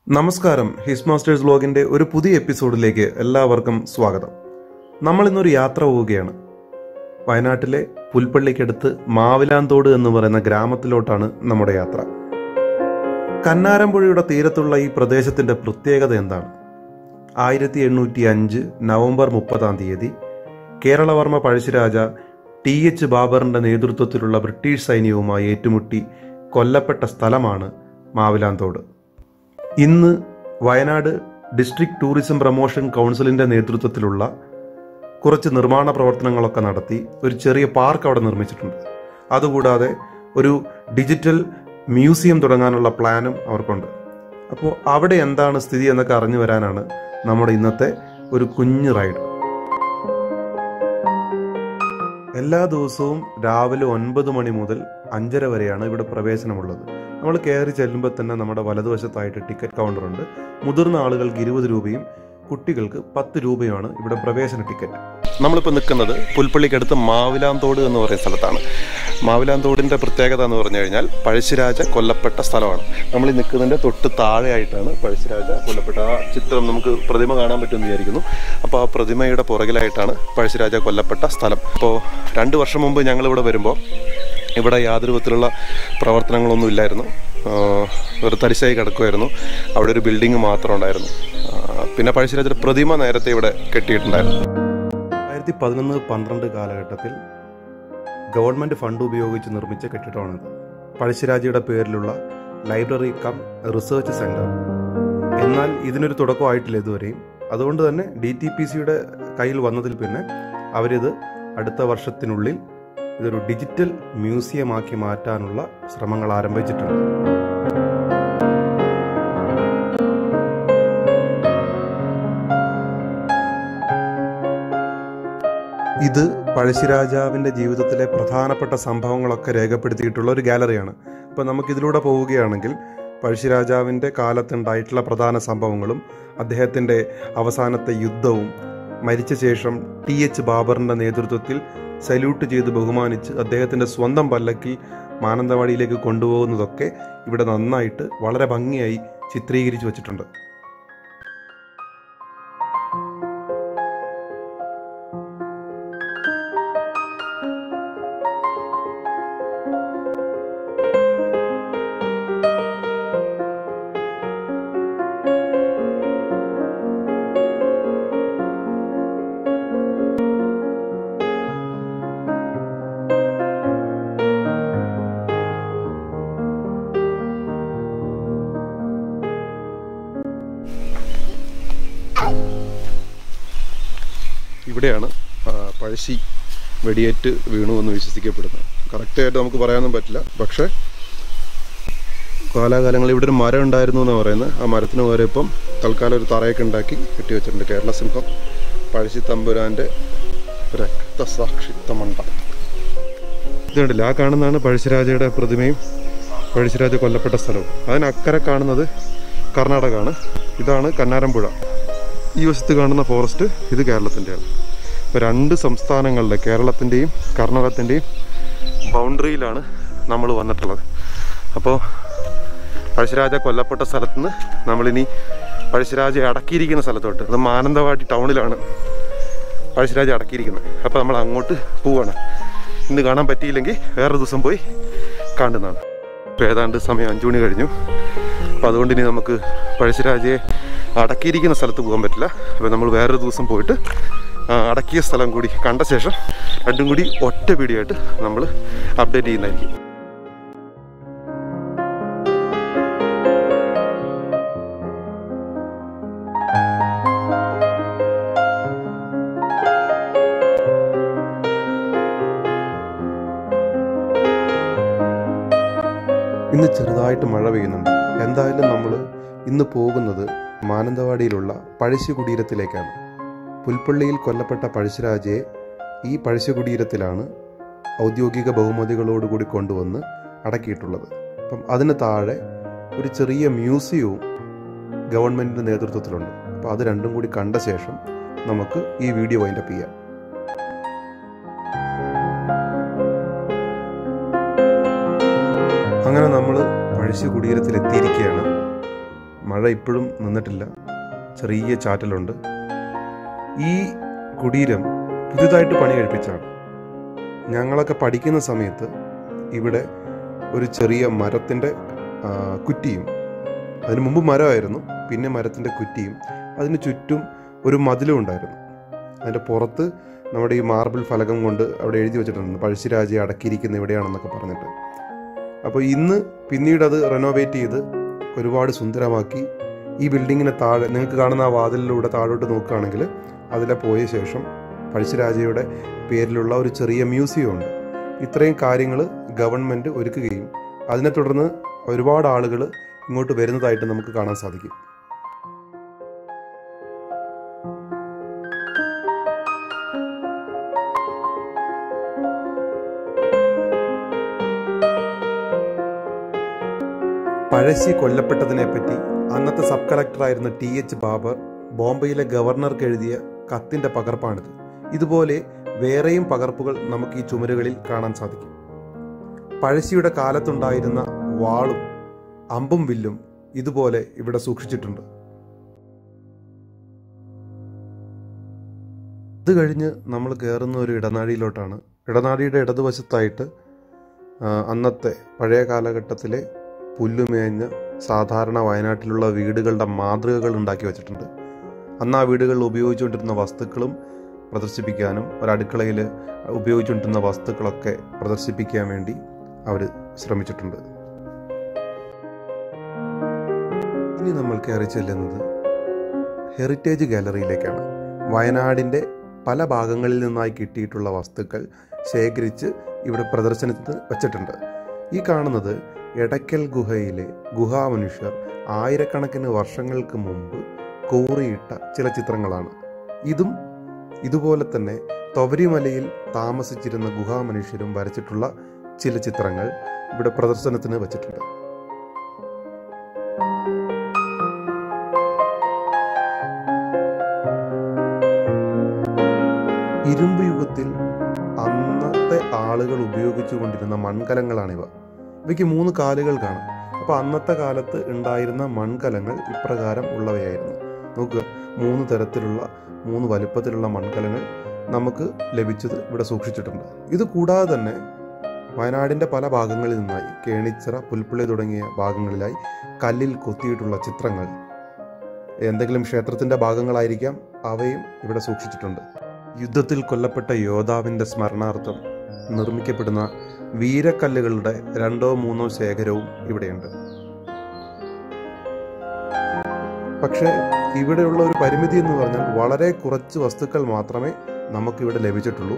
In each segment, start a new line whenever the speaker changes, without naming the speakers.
നമസ്കാരം his masters വ്ലോഗിന്റെ ഒരു പുതിയ എപ്പിസോഡിലേക്ക് എല്ലാവർക്കും സ്വാഗതം നമ്മൾ ഇന്നൊരു യാത്ര പോവുകയാണ് വയനാട്ടിലെ പുൽപ്പള്ളിക്കടുത്ത് മാവിലാന്തോട് എന്ന് പറയുന്ന ഗ്രാമത്തിലോട്ടാണ് നമ്മുടെ യാത്ര കന്നാരമ്പുഴയുടെ തീരത്തുള്ള ഈ പ്രദേശത്തിന്റെ പ്രത്യേകത എന്താണ് ആയിരത്തി എണ്ണൂറ്റി അഞ്ച് നവംബർ മുപ്പതാം തീയതി കേരളവർമ്മ പഴശ്ശിരാജ ടി എച്ച് ബാബറിന്റെ നേതൃത്വത്തിലുള്ള ബ്രിട്ടീഷ് സൈന്യവുമായി ഏറ്റുമുട്ടി കൊല്ലപ്പെട്ട സ്ഥലമാണ് മാവിലാന്തോട് ഇന്ന് വയനാട് ഡിസ്ട്രിക്ട് ടൂറിസം പ്രൊമോഷൻ കൗൺസിലിന്റെ നേതൃത്വത്തിലുള്ള കുറച്ച് നിർമ്മാണ പ്രവർത്തനങ്ങളൊക്കെ നടത്തി ഒരു ചെറിയ പാർക്ക് അവിടെ നിർമ്മിച്ചിട്ടുണ്ട് അതുകൂടാതെ ഒരു ഡിജിറ്റൽ മ്യൂസിയം തുടങ്ങാനുള്ള പ്ലാനും അവർക്കുണ്ട് അപ്പോൾ അവിടെ എന്താണ് സ്ഥിതി എന്നൊക്കെ അറിഞ്ഞു വരാനാണ് നമ്മുടെ ഇന്നത്തെ ഒരു കുഞ്ഞു റൈഡ് എല്ലാ ദിവസവും രാവിലെ ഒൻപത് മണി മുതൽ അഞ്ചര വരെയാണ് ഇവിടെ പ്രവേശനമുള്ളത് നമ്മൾ കയറി ചെല്ലുമ്പോൾ തന്നെ നമ്മുടെ വലതുവശത്തായിട്ട് ടിക്കറ്റ് കൗണ്ടർ ഉണ്ട് മുതിർന്ന ആളുകൾക്ക് ഇരുപത് രൂപയും കുട്ടികൾക്ക് പത്ത് രൂപയുമാണ് ഇവിടെ പ്രവേശന ടിക്കറ്റ് നമ്മളിപ്പോൾ നിൽക്കുന്നത് പുൽപ്പള്ളിക്കടുത്ത് മാവിലാന്തോട് എന്ന് പറയുന്ന സ്ഥലത്താണ് മാവിലാന്തോടിൻ്റെ പ്രത്യേകത എന്ന് പറഞ്ഞു കഴിഞ്ഞാൽ പഴശ്ശിരാജ കൊല്ലപ്പെട്ട സ്ഥലമാണ് നമ്മൾ ഈ നിൽക്കുന്നതിൻ്റെ തൊട്ട് താഴെയായിട്ടാണ് പഴശ്ശിരാജ കൊല്ലപ്പെട്ട ആ ചിത്രം നമുക്ക് പ്രതിമ കാണാൻ പറ്റുമെന്ന് വിചാരിക്കുന്നു അപ്പോൾ ആ പ്രതിമയുടെ പുറകിലായിട്ടാണ് പഴശ്ശിരാജ കൊല്ലപ്പെട്ട സ്ഥലം അപ്പോൾ രണ്ട് വർഷം മുമ്പ് ഞങ്ങളിവിടെ വരുമ്പോൾ ഇവിടെ യാതൊരു വിധത്തിലുള്ള പ്രവർത്തനങ്ങളൊന്നും ഇല്ലായിരുന്നു ആഹ് ഒരു തരിശായി കിടക്കുമായിരുന്നു അവിടെ ഒരു ബിൽഡിംഗ് മാത്രം ഉണ്ടായിരുന്നു ആഹ് പിന്നെ പഴശ്ശിരാജയുടെ പ്രതിമ നേരത്തെ ഇവിടെ കെട്ടിയിട്ടുണ്ടായിരുന്നു ആയിരത്തി പതിനൊന്ന് പന്ത്രണ്ട് കാലഘട്ടത്തിൽ ഗവൺമെൻറ് ഫണ്ട് ഉപയോഗിച്ച് നിർമ്മിച്ച കെട്ടിടമാണിത് പഴശ്ശിരാജയുടെ പേരിലുള്ള ലൈബ്രറി കം റിസർച്ച് സെൻറ്റർ എന്നാൽ ഇതിനൊരു തുടക്കമായിട്ടില്ല ഇതുവരെയും അതുകൊണ്ട് തന്നെ ഡി ടി പി സിയുടെ കയ്യിൽ വന്നതിൽ പിന്നെ അവരിത് അടുത്ത വർഷത്തിനുള്ളിൽ ഇതൊരു ഡിജിറ്റൽ മ്യൂസിയമാക്കി മാറ്റാനുള്ള ശ്രമങ്ങൾ ആരംഭിച്ചിട്ടുണ്ട് ഇത് പഴശ്ശിരാജാവിൻ്റെ ജീവിതത്തിലെ പ്രധാനപ്പെട്ട സംഭവങ്ങളൊക്കെ രേഖപ്പെടുത്തിയിട്ടുള്ള ഒരു ഗാലറിയാണ് അപ്പോൾ നമുക്കിതിലൂടെ പോവുകയാണെങ്കിൽ പഴശ്ശിരാജാവിൻ്റെ കാലത്തുണ്ടായിട്ടുള്ള പ്രധാന സംഭവങ്ങളും അദ്ദേഹത്തിൻ്റെ അവസാനത്തെ യുദ്ധവും മരിച്ച ശേഷം ടി എച്ച് ബാബറിൻ്റെ നേതൃത്വത്തിൽ സല്യൂട്ട് ചെയ്ത് ബഹുമാനിച്ച് അദ്ദേഹത്തിൻ്റെ സ്വന്തം പല്ലക്കിൽ മാനന്തവാടിയിലേക്ക് കൊണ്ടുപോകുന്നതൊക്കെ ഇവിടെ നന്നായിട്ട് വളരെ ഭംഗിയായി ചിത്രീകരിച്ചു വച്ചിട്ടുണ്ട് ഇവിടെയാണ് ആ, പഴശ്ശി വെടിയേറ്റ് വീണു എന്ന് വിശ്വസിക്കപ്പെടുന്നത് കറക്റ്റായിട്ട് നമുക്ക് പറയാനൊന്നും പറ്റില്ല പക്ഷേ കാലാകാലങ്ങളിൽ ഇവിടെ ഒരു മരം ഉണ്ടായിരുന്നു എന്ന് പറയുന്നത് ആ മരത്തിന് പകരം ഇപ്പം തൽക്കാലം ഒരു തറയൊക്കെ ഉണ്ടാക്കി കെട്ടി വെച്ചിട്ടുണ്ട് കേരള സിംഹം പഴശ്ശി തമ്പുരാൻ്റെ രക്തസാക്ഷിത്വമണ്ട ഇത് കണ്ടില്ല ആ കാണുന്നതാണ് പഴശ്ശിരാജയുടെ പ്രതിമയും പഴശ്ശിരാജ കൊല്ലപ്പെട്ട സ്ഥലവും അതിനക്കരെ കാണുന്നത് കർണാടകമാണ് ഇതാണ് കന്നാരമ്പുഴ ഈ വശത്ത് കാണുന്ന ഫോറസ്റ്റ് ഇത് കേരളത്തിൻ്റെയാണ് ഇപ്പോൾ രണ്ട് സംസ്ഥാനങ്ങളുടെ കേരളത്തിൻ്റെയും കർണാടകത്തിൻ്റെയും ബൗണ്ടറിയിലാണ് നമ്മൾ വന്നിട്ടുള്ളത് അപ്പോൾ പഴശ്ശിരാജ കൊല്ലപ്പെട്ട സ്ഥലത്ത് നിന്ന് നമ്മളിനി പഴശ്ശിരാജ അടക്കിയിരിക്കുന്ന സ്ഥലത്തോട്ട് അത് മാനന്തവാടി ടൗണിലാണ് പഴശ്ശിരാജ അടക്കിയിരിക്കുന്നത് അപ്പോൾ നമ്മൾ അങ്ങോട്ട് പോവാണ് ഇന്ന് കാണാൻ പറ്റിയില്ലെങ്കിൽ വേറൊരു ദിവസം പോയി കാണുന്നതാണ് ഇപ്പോൾ ഏതാണ്ട് സമയം അഞ്ചു മണി കഴിഞ്ഞു അപ്പോൾ അതുകൊണ്ട് ഇനി നമുക്ക് പഴശ്ശിരാജയെ അടക്കിയിരിക്കുന്ന സ്ഥലത്ത് പോകാൻ പറ്റില്ല അപ്പോൾ നമ്മൾ വേറൊരു ദിവസം പോയിട്ട് ആ, അടക്കിയ സ്ഥലം കൂടി കണ്ട ശേഷം രണ്ടും കൂടി ഒറ്റ വീഡിയോ ആയിട്ട് നമ്മൾ അപ്ഡേറ്റ് ചെയ്യുന്നതായിരിക്കും ഇന്ന് ചെറുതായിട്ട് മഴ പെയ്യുന്നുണ്ട് എന്തായാലും നമ്മൾ ഇന്ന് പോകുന്നത് മാനന്തവാടിയിലുള്ള പഴശ്ശി കുടീരത്തിലേക്കാണ് പുൽപ്പള്ളിയിൽ കൊല്ലപ്പെട്ട പഴശ്ശിരാജയെ ഈ പഴശ്ശി കുടീരത്തിലാണ് ഔദ്യോഗിക ബഹുമതികളോടുകൂടി കൊണ്ടുവന്ന് അടക്കിയിട്ടുള്ളത് അപ്പം അതിന് താഴെ ഒരു ചെറിയ മ്യൂസിയവും ഗവൺമെൻറ്റിൻ്റെ നേതൃത്വത്തിലുണ്ട് അപ്പോൾ അത് രണ്ടും കൂടി കണ്ട ശേഷം നമുക്ക് ഈ വീഡിയോ വൈൻഡപ്പ് ചെയ്യാം അങ്ങനെ നമ്മൾ പഴശ്ശി കുടീരത്തിൽ എത്തിയിരിക്കുകയാണ് മഴ ഇപ്പോഴും നിന്നിട്ടില്ല ചെറിയ ചാറ്റലുണ്ട് ഈ കുടീരം പുതിയതായിട്ട് പണി കഴിപ്പിച്ചാണ് ഞങ്ങളൊക്കെ പഠിക്കുന്ന സമയത്ത് ഇവിടെ ഒരു ചെറിയ മരത്തിൻ്റെ ആ, കുറ്റിയും അതിന് മുമ്പ് മരമായിരുന്നു പിന്നെ മരത്തിൻ്റെ കുറ്റിയും അതിന് ചുറ്റും ഒരു മതിലും ഉണ്ടായിരുന്നു അതിൻ്റെ പുറത്ത് നമ്മുടെ ഈ മാർബിൾ ഫലകം കൊണ്ട് അവിടെ എഴുതി വെച്ചിട്ടുണ്ട് പഴശ്ശിരാജയെ അടക്കിയിരിക്കുന്ന ഇവിടെയാണെന്നൊക്കെ പറഞ്ഞിട്ട് അപ്പോൾ ഇന്ന് പിന്നീട് അത് റെനോവേറ്റ് ചെയ്ത് ഒരുപാട് സുന്ദരമാക്കി ഈ ബിൽഡിങ്ങിന് താഴെ നിങ്ങൾക്ക് കാണുന്ന ആ വാതിലിലൂടെ താഴോട്ട് നോക്കുകയാണെങ്കിൽ അതിലെ പോയ ശേഷം പഴശ്ശിരാജയുടെ പേരിലുള്ള ഒരു ചെറിയ മ്യൂസിയം ഉണ്ട് ഇത്രയും കാര്യങ്ങൾ ഗവൺമെൻറ് ഒരുക്കുകയും അതിനെ തുടർന്ന് ഒരുപാട് ആളുകൾ ഇങ്ങോട്ട് വരുന്നതായിട്ട് നമുക്ക് കാണാൻ സാധിക്കും പഴശ്ശി കൊല്ലപ്പെട്ടതിനെപ്പറ്റി അന്നത്തെ സബ് കളക്ടറായിരുന്ന ടി എച്ച് ബാബർ ബോംബെയിലെ ഗവർണർക്ക് എഴുതിയ കത്തിന്റെ പകർപ്പാണിത് ഇതുപോലെ വേറെയും പകർപ്പുകൾ നമുക്ക് ഈ ചുമരുകളിൽ കാണാൻ സാധിക്കും പഴശ്ശിയുടെ കാലത്തുണ്ടായിരുന്ന വാളും അമ്പും വില്ലും ഇതുപോലെ ഇവിടെ സൂക്ഷിച്ചിട്ടുണ്ട് ഇത് കഴിഞ്ഞ് നമ്മൾ കയറുന്ന ഒരു ഇടനാഴിയിലോട്ടാണ് ഇടനാഴിയുടെ ഇടതുവശത്തായിട്ട് ആ, അന്നത്തെ പഴയ കാലഘട്ടത്തിലെ പുല്ലുമേഞ്ഞ സാധാരണ വയനാട്ടിലുള്ള വീടുകളുടെ മാതൃകകൾ ഉണ്ടാക്കി വെച്ചിട്ടുണ്ട് അന്ന് ആ വീടുകളിൽ ഉപയോഗിച്ചുകൊണ്ടിരുന്ന വസ്തുക്കളും പ്രദർശിപ്പിക്കാനും ഒരടുക്കളയിൽ ഉപയോഗിച്ചുകൊണ്ടിരുന്ന വസ്തുക്കളൊക്കെ പ്രദർശിപ്പിക്കാൻ വേണ്ടി അവർ ശ്രമിച്ചിട്ടുണ്ട് ഇനി നമ്മൾ കയറി ചെല്ലുന്നത് ഹെറിറ്റേജ് ഗാലറിയിലേക്കാണ് വയനാടിൻ്റെ പല ഭാഗങ്ങളിൽ നിന്നായി കിട്ടിയിട്ടുള്ള വസ്തുക്കൾ ശേഖരിച്ച് ഇവിടെ പ്രദർശനത്തിന് വച്ചിട്ടുണ്ട് ഈ കാണുന്നത് എടക്കൽ ഗുഹയിലെ ഗുഹാമനുഷ്യർ ആയിരക്കണക്കിന് വർഷങ്ങൾക്ക് മുമ്പ് കോറിയിട്ട ചില ചിത്രങ്ങളാണ് ഇതും ഇതുപോലെ തന്നെ തൊവരിമലയിൽ താമസിച്ചിരുന്ന ഗുഹാമനുഷ്യരും വരച്ചിട്ടുള്ള ചില ചിത്രങ്ങൾ ഇവിടെ പ്രദർശനത്തിന് വച്ചിട്ടുണ്ട് ഇരുമ്പ് യുഗത്തിൽ അന്നത്തെ ആളുകൾ ഉപയോഗിച്ചു കൊണ്ടിരുന്ന മൺകലങ്ങളാണിവ ഇവയ്ക്ക് മൂന്ന് കാലുകൾ കാണാം അപ്പോൾ അന്നത്തെ കാലത്ത് ഉണ്ടായിരുന്ന മൺകലങ്ങൾ ഇപ്രകാരം ഉള്ളവയായിരുന്നു നോക്കുക മൂന്ന് തരത്തിലുള്ള മൂന്ന് വലുപ്പത്തിലുള്ള മൺകലങ്ങൾ നമുക്ക് ലഭിച്ചത് ഇവിടെ സൂക്ഷിച്ചിട്ടുണ്ട് ഇത് കൂടാതെ തന്നെ വയനാടിൻ്റെ പല ഭാഗങ്ങളിൽ നിന്നായി കേണിച്ചിറ പുൽപ്പള്ളി തുടങ്ങിയ ഭാഗങ്ങളിലായി കല്ലിൽ കൊത്തിയിട്ടുള്ള ചിത്രങ്ങൾ എന്തെങ്കിലും ക്ഷേത്രത്തിൻ്റെ ഭാഗങ്ങളായിരിക്കാം അവയും ഇവിടെ സൂക്ഷിച്ചിട്ടുണ്ട് യുദ്ധത്തിൽ കൊല്ലപ്പെട്ട യോദ്ധാവിൻ്റെ സ്മരണാർത്ഥം നിർമ്മിക്കപ്പെടുന്ന വീരക്കല്ലുകളുടെ രണ്ടോ മൂന്നോ ശേഖരവും ഇവിടെയുണ്ട് പക്ഷേ ഇവിടെയുള്ള ഒരു പരിമിതി എന്ന് പറഞ്ഞാൽ വളരെ കുറച്ച് വസ്തുക്കൾ മാത്രമേ നമുക്കിവിടെ ലഭിച്ചിട്ടുള്ളൂ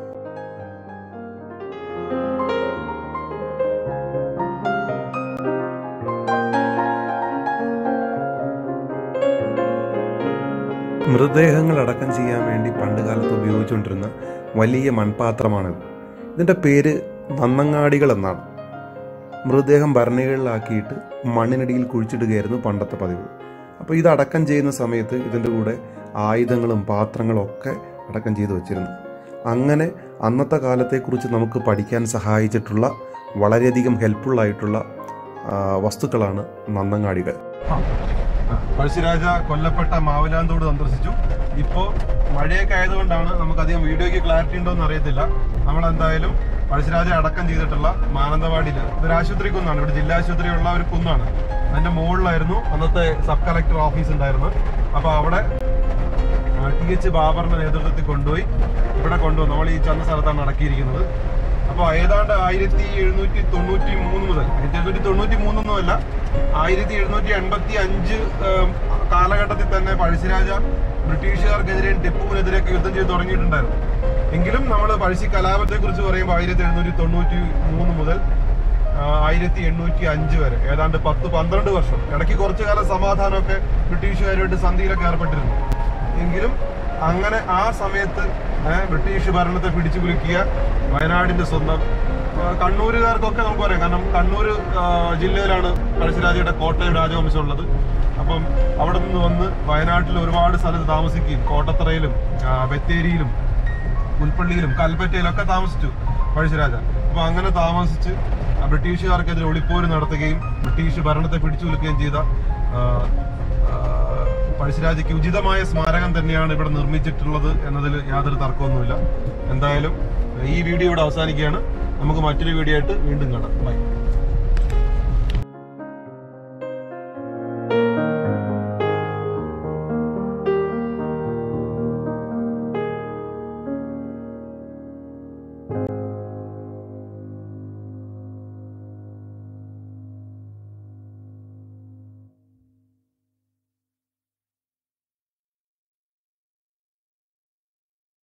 മൃതദേഹങ്ങൾ അടക്കം ചെയ്യാൻ വേണ്ടി പണ്ടുകാലത്ത് ഉപയോഗിച്ചുകൊണ്ടിരുന്ന വലിയ മൺപാത്രമാണിത് ഇതിൻ്റെ പേര് നന്നങ്ങാടികൾ എന്നാണ് മൃതദേഹം ഭരണികളിലാക്കിയിട്ട് മണ്ണിനടിയിൽ കുഴിച്ചിടുകയായിരുന്നു പണ്ടത്തെ പതിവ് അപ്പോൾ ഇത് അടക്കം ചെയ്യുന്ന സമയത്ത് ഇതിൻ്റെ കൂടെ ആയുധങ്ങളും പാത്രങ്ങളും ഒക്കെ അടക്കം ചെയ്ത് വെച്ചിരുന്നു അങ്ങനെ അന്നത്തെ കാലത്തെക്കുറിച്ച് നമുക്ക് പഠിക്കാൻ സഹായിച്ചിട്ടുള്ള വളരെയധികം ഹെൽപ്ഫുള്ളായിട്ടുള്ള വസ്തുക്കളാണ് നന്നങ്ങാടികൾ പഴശ്ശിരാജ കൊല്ലപ്പെട്ട മാവിലാന്തോട് സന്ദർശിച്ചു ഇപ്പോൾ മഴയൊക്കെ ആയതുകൊണ്ടാണ് നമുക്കധികം വീഡിയോയ്ക്ക് ക്ലാരിറ്റി ഉണ്ടോ എന്ന് അറിയത്തില്ല നമ്മൾ എന്തായാലും പഴശ്ശിരാജ അടക്കം ചെയ്തിട്ടുള്ള മാനന്തവാടിയിൽ ഇതൊരു ആശുപത്രി കുന്നാണ് ഇവിടെ ജില്ലാ ആശുപത്രി ഉള്ള ഒരു കുന്നാണ് അതിന്റെ മുകളിലായിരുന്നു അന്നത്തെ സബ് കളക്ടർ ഓഫീസ് ഉണ്ടായിരുന്നത് അപ്പോൾ അവിടെ ടി എച്ച് ബാബറിന്റെ നേതൃത്വത്തിൽ കൊണ്ടുപോയി ഇവിടെ കൊണ്ടുവന്നു നമ്മൾ ഈ ചന്ന സ്ഥലത്താണ് അടക്കിയിരിക്കുന്നത് അപ്പോൾ ഏതാണ്ട് ആയിരത്തി എഴുന്നൂറ്റി തൊണ്ണൂറ്റി മൂന്ന് മുതൽ ആയിരത്തി എഴുന്നൂറ്റി തൊണ്ണൂറ്റി മൂന്നൊന്നുമല്ല ആയിരത്തി എഴുന്നൂറ്റി എൺപത്തി അഞ്ച് കാലഘട്ടത്തിൽ തന്നെ പഴശ്ശിരാജ ബ്രിട്ടീഷുകാർക്കെതിരെയും ടിപ്പുവിനെതിരെയൊക്കെ യുദ്ധം ചെയ്ത് തുടങ്ങിയിട്ടുണ്ടായിരുന്നു എങ്കിലും നമ്മൾ പഴശ്ശി കലാപത്തെ കുറിച്ച് പറയുമ്പോൾ ആയിരത്തി എഴുന്നൂറ്റി തൊണ്ണൂറ്റി മൂന്ന് മുതൽ ആയിരത്തി എണ്ണൂറ്റി അഞ്ച് വരെ ഏതാണ്ട് പത്ത് പന്ത്രണ്ട് വർഷം ഇടയ്ക്ക് കുറച്ചു കാലം സമാധാനമൊക്കെ ബ്രിട്ടീഷുകാരുമായിട്ട് സന്ധിയിലൊക്കെ ഏർപ്പെട്ടിരുന്നു എങ്കിലും അങ്ങനെ ആ സമയത്ത് ഏ, ബ്രിട്ടീഷ് ഭരണത്തെ പിടിച്ചു കുലുക്കിയ വയനാടിന്റെ സ്വന്തം ആ, കണ്ണൂരുകാർക്കൊക്കെ നമുക്ക് പറയാം കാരണം കണ്ണൂർ ആ, ജില്ലയിലാണ് പഴശ്ശിരാജയുടെ കോട്ടയം രാജവംശം ഉള്ളത് അപ്പം അവിടെ നിന്ന് വന്ന് വയനാട്ടിൽ ഒരുപാട് സ്ഥലത്ത് താമസിക്കുകയും കോട്ടത്തറയിലും ആ, ബത്തേരിയിലും പുൽപ്പള്ളിയിലും കൽപ്പറ്റയിലും ഒക്കെ താമസിച്ചു പഴശ്ശിരാജ അപ്പൊ അങ്ങനെ താമസിച്ച് ആ ബ്രിട്ടീഷുകാർക്കെതിരെ ഒളിപ്പോര് നടത്തുകയും ബ്രിട്ടീഷ് ഭരണത്തെ പിടിച്ചു കുലുക്കുകയും ചെയ്ത ആ, പഴശ്ശിരാജയ്ക്ക് ഉചിതമായ സ്മാരകം തന്നെയാണ് ഇവിടെ നിർമ്മിച്ചിട്ടുള്ളത് എന്നതിൽ യാതൊരു തർക്കമൊന്നുമില്ല എന്തായാലും ഈ വീഡിയോ ഇവിടെ അവസാനിക്കുകയാണ് നമുക്ക് മറ്റൊരു വീഡിയോ ആയിട്ട് വീണ്ടും കാണാം ബൈ